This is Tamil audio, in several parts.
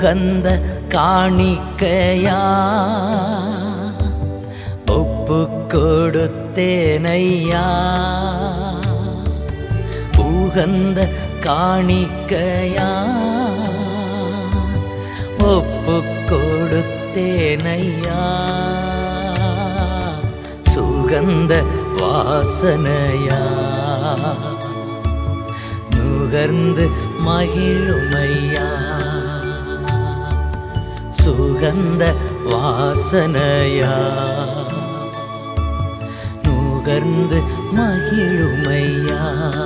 உகந்த காணிக்கையா ஒப்பு கொடுத்தேனையா உகந்த காணிக்கையா ஒப்பு கொடுத்தேனையா சுகந்த வாசனையா நுகர்ந்து மகிழுமையா சுகந்த வாசனையா நுகர்ந்து மகிழுமையா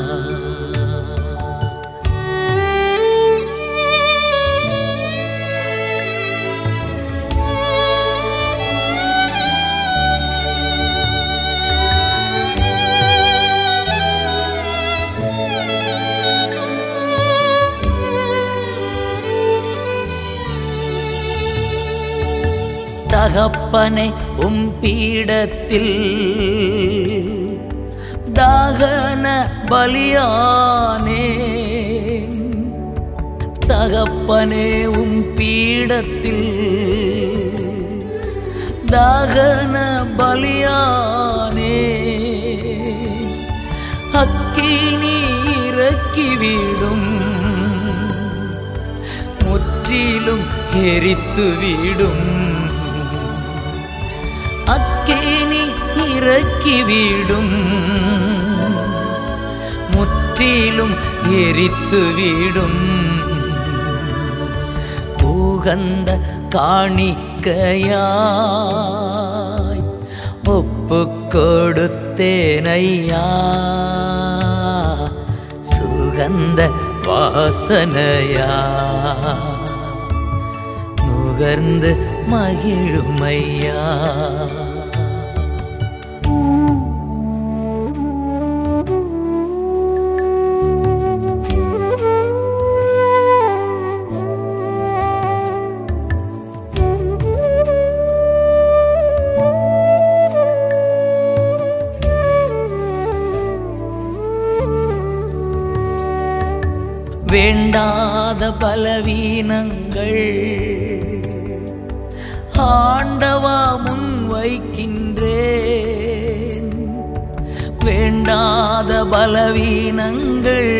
தகப்பனை உம் பீடத்தில் தாகன பலியானே தகப்பனே உம் பீடத்தில் தாகன பலியானே அக்கினி இறக்கிவிடும் முற்றிலும் எரித்துவிடும் அக்கேனி இறக்கிவிடும் முற்றிலும் எரித்துவிடும் உகந்த காணிக்கையாய் ஒப்பு கொடுத்தேனையா சுகந்த வாசனையா நுகர்ந்து மகிழுமையா வேண்டாத பலவீனங்கள் ஆண்டவா முன் வைக்கின்றேன் வேண்டாத பலவீனங்கள்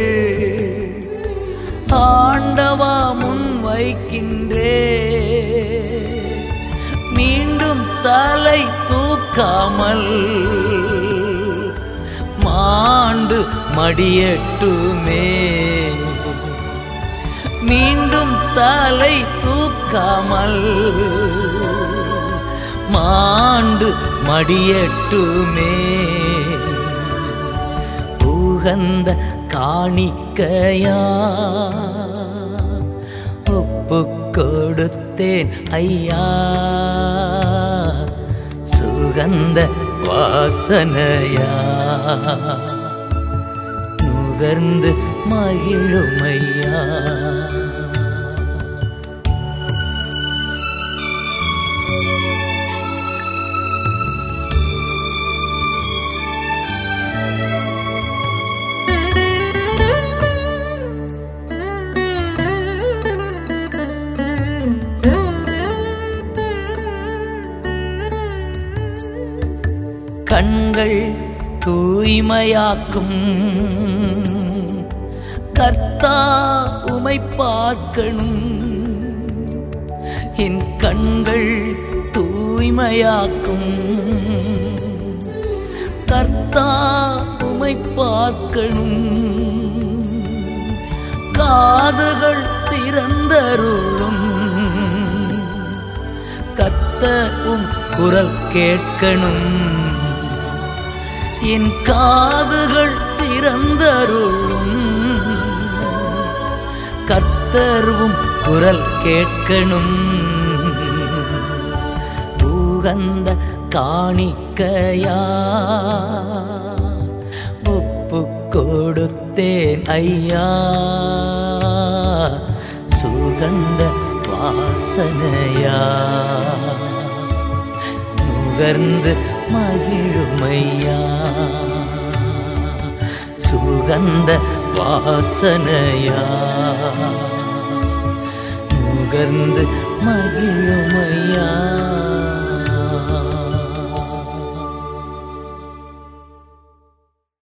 ஆண்டவா முன் வைக்கின்றேன் மீண்டும் தலை தூக்காமல் மாண்டு மடியட்டுமே மீண்டும் தலை தூக்காமல் மாண்டு மடியட்டுமே உகந்த காணிக்கையா ஒப்பு கொடுத்தேன் ஐயா சுகந்த வாசனையா நுகர்ந்து மகிழுமையா கண்கள் தூய்மையாக்கும் கர்த்தா உமை பார்க்கணும் என் கண்கள் தூய்மையாக்கும் கர்த்தா உமை பார்க்கணும் காதுகள் திறந்தருளும் கத்தவும் குரல் கேட்கணும் என் காதுகள் திறந்தருளும் கத்தர்வும் குரல் கேட்கணும் உகந்த காணிக்கையா ஒப்பு கொடுத்தேன் ஐயா சுகந்த வாசனையா நுகர்ந்து மகிழுமையா சுகந்த வாசனையா நுகர்ந்து மகிழுமையா